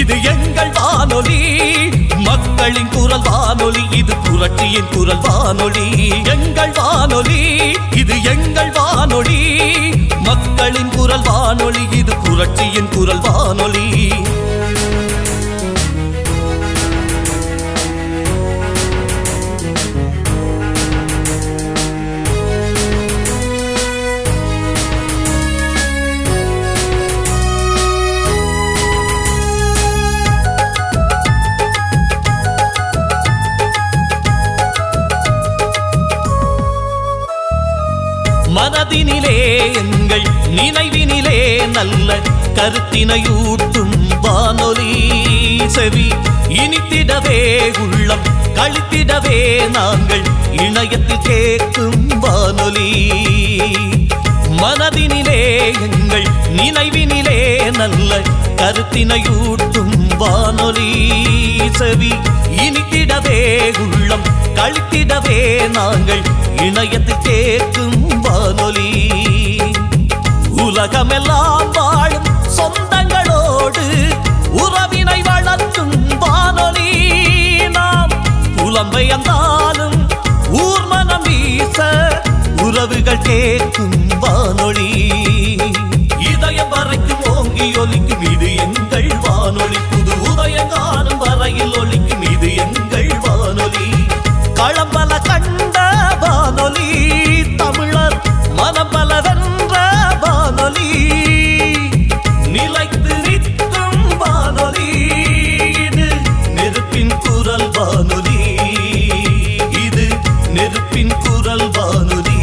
இது எங்கள் வானொலி மக்களின் குரல் வானொலி இது புரட்சியின் குரல் வானொலி எங்கள் வானொலி இது எங்கள் வானொலி மக்களின் குரல் வானொலி இது புரட்சியின் குரல் வானொலி மனதினிலே எங்கள் நினைவினிலே நல்ல கருத்தினையூட்டும் வானொலி செவி இனித்திடவே உள்ளம் கழித்திடவே நாங்கள் இணையத்தில் கேட்கும் வானொலி மனதினிலே எங்கள் நினைவினிலே நல்ல கருத்தினையூட்டும் வானொலி செவி இனித்திடவே உள்ளம் கழித்திடவே நாங்கள் இணையத்தில் கேட்கும் வானொலி உலகமெல்லாம் வாழும் சொந்தங்களோடு உறவினை வளர்க்கும் வானொலி நாம் புலம்பெயர்ந்தாலும் ஊர் மனம் வீச உறவுகள் கேட்கும் வானொலி இதயம் வரைக்கும் ஓங்கி ஒலிக்கும் இது எங்கள் வானொலி புது உதயம் காணும் வரையில் ஒலிக்கும் இது எங்கள் வானொலி களம்பல கண்ட வானொலி தமிழர் மனம்பல வென்ற வானொலி நிலைத்து நிற்கும் வானொலி இது நெருப்பின் குரல் வானொலி இது நெருப்பின் குரல் வானொலி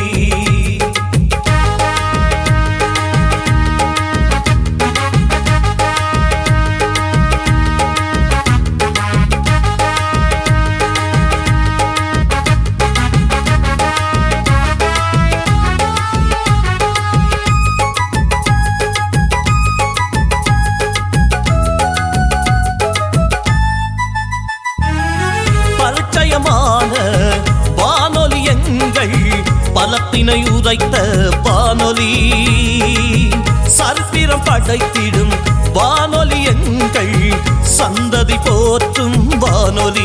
பரிச்சயமான வானொலி எங்கள் பலத்தினை உரைத்த வானொலி சரித்திரம் படைத்திடும் வானொலி எங்கள் சந்ததி போற்றும் வானொலி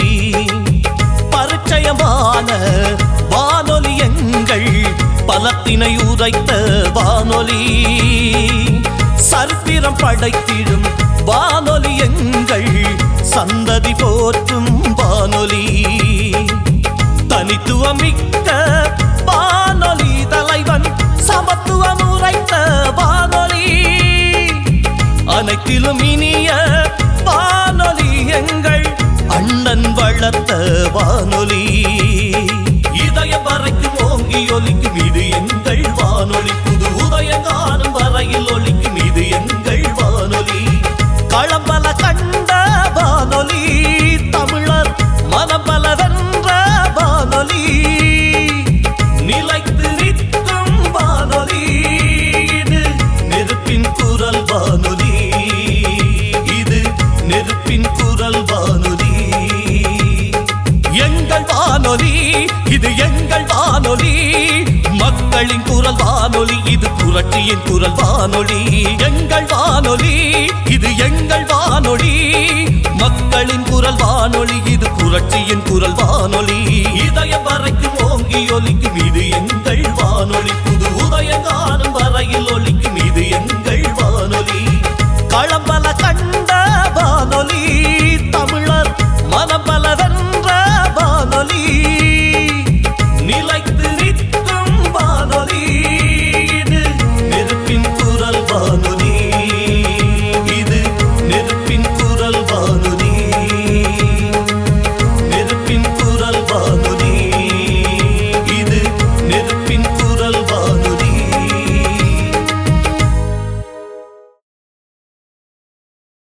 பரிச்சயமான வானொலி எங்கள் பலத்தினை உரைத்த வானொலி சரித்திரம் படைத்திடும் வானொலி எங்கள் சந்ததி போற்றும் வானொலி தனித்துவமிக்க வானொலி தலைவன் சமத்துவம் உரைத்த வானொலி அனைத்திலும் இனிய வானொலி எங்கள் அண்ணன் வளர்த்த வானொலி இதயம் வரைக்கும் ஓங்கி ஒலிக்கும் இது எங்கள் வானொலி புது உதயம் காணும் வரையில் ஒலிக்கும் இது எங்கள் வானொலி களம்பல கண்ட வானொலி தமிழர் மனம்பல வென்ற வானொலி நிலைத்து நிற்கும் வானொலி இது நெருப்பின் குரல் வானொலி இது நெருப்பின் குரல் வானொலி எங்கள் வானொலி இது எங்கள் வானொலி மக்களின் குரல் வானொலி இது புரட்சியின் குரல் வானொலி எங்கள் வானொலி இது எங்கள் வானொலி மக்களின் குரல் வானொலி இது புரட்சியின் குரல் வானொலி